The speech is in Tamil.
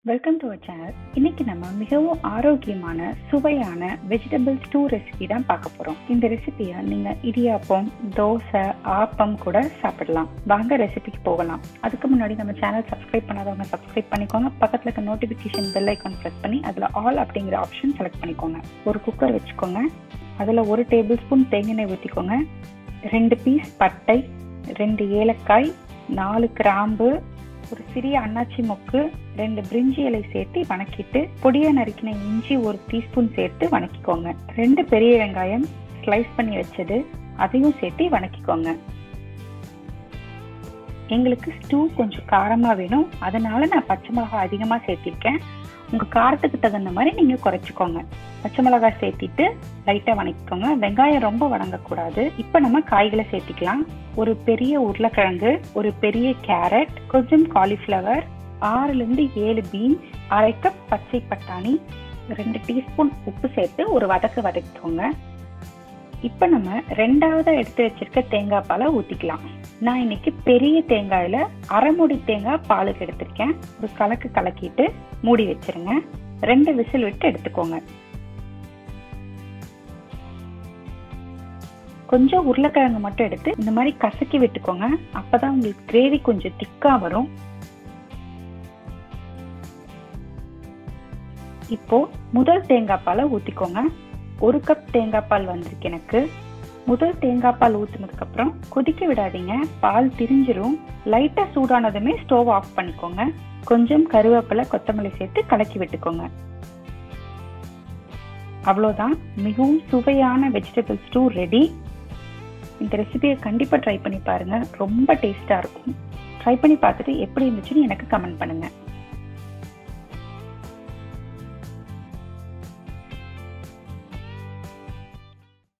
வெல்கம் டு சேனல் இன்னைக்கு நம்ம மிகவும் ஆரோக்கியமான சுவையான வெஜிடபிள் ஸ்டூ ரெசிபி தான் பார்க்க போறோம் இந்த ரெசிபியை நீங்க இடியாப்பம் தோசை ஆப்பம் கூட சாப்பிடலாம் வாங்க ரெசிபிக்கு போகலாம் அதுக்கு முன்னாடி நம்ம சேனல் சப்ஸ்கிரைப் பண்ணாதவங்க சப்ஸ்கிரைப் பண்ணிக்கோங்க பக்கத்துல இருக்க நோட்டிபிகேஷன் பெல் ஐக்கான் ப்ரெஸ் பண்ணி அதுல ஆல் அப்படிங்கிற ஆப்ஷன் செலக்ட் பண்ணிக்கோங்க ஒரு குக்கர் வச்சுக்கோங்க அதுல ஒரு டேபிள் ஸ்பூன் தேங்காய் ஊற்றிக்கோங்க ரெண்டு பீஸ் பட்டை ரெண்டு ஏலக்காய் நாலு கிராம்பு ஒரு சிறிய அன்னாச்சி மொக்கு ரெண்டு பிரிஞ்சி இலை சேர்த்து வணக்கிட்டு பொடியா நறுக்கின இஞ்சி ஒரு டீஸ்பூன் சேர்த்து வணக்கிக்கோங்க ரெண்டு பெரிய வெங்காயம் ஸ்லைஸ் பண்ணி வச்சது அதையும் சேர்த்து வணக்கிக்கோங்க எங்களுக்கு ஸ்டூ கொஞ்சம் காரமா வேணும் அதனால நான் பச்சை மிளகாய் அதிகமா சேர்த்திருக்கேன் உங்க காரத்துக்கு தகுந்த மாதிரி நீங்க குறைச்சிக்கோங்க பச்சை மிளகாய் சேர்த்திட்டு லைட்டா வணக்கிக்கோங்க வெங்காயம் ரொம்ப வணங்கக்கூடாது இப்ப நம்ம காய்களை சேர்த்திக்கலாம் ஒரு பெரிய உருளைக்கிழங்கு ஒரு பெரிய கேரட் கொஞ்சம் காலிஃப்ளவர் ஆறுல இருந்து ஏழு பீன்ஸ் அரை கப் பச்சை பட்டாணி ரெண்டு டீஸ்பூன் உப்பு சேர்த்து ஒரு வதக்கு வதக்கிக்கோங்க இப்ப நம்ம ரெண்டாவது எடுத்து வச்சிருக்க தேங்காய் பாலை ஊத்திக்கலாம் நான் இன்னைக்கு பெரிய தேங்காயில அரைமுடி தேங்காய் பாலுக்கு எடுத்திருக்கேன் ஒரு கலக்கு கலக்கிட்டு மூடி வச்சிருங்க ரெண்டு விசில் விட்டு எடுத்துக்கோங்க கொஞ்சம் உருளைக்கிழங்கு மட்டும் எடுத்து இந்த மாதிரி கசக்கி விட்டுக்கோங்க அப்பதான் உங்களுக்கு கிரேவி கொஞ்சம் திக்கா வரும் இப்போ முதல் தேங்காய் பாலை ஊத்திக்கோங்க ஒரு கப் தேங்காய் பால் வந்திருக்கு எனக்கு முதல் தேங்காய் பால் ஊத்துனதுக்கு அப்புறம் கொதிக்க விடாதீங்க பால் திரிஞ்சிரும் லைட்டா சூடானதுமே ஸ்டோவ் ஆஃப் பண்ணிக்கோங்க கொஞ்சம் கருவேப்பிலை கொத்தமல்லி சேர்த்து கலக்கி விட்டுக்கோங்க அவ்வளோதான் மிகவும் சுவையான வெஜிடபிள் ஸ்டூ ரெடி இந்த ரெசிபியை கண்டிப்பாக ட்ரை பண்ணி பாருங்க ரொம்ப டேஸ்டாக இருக்கும் ட்ரை பண்ணி பார்த்துட்டு எப்படி இருந்துச்சுன்னு எனக்கு கமெண்ட் பண்ணுங்க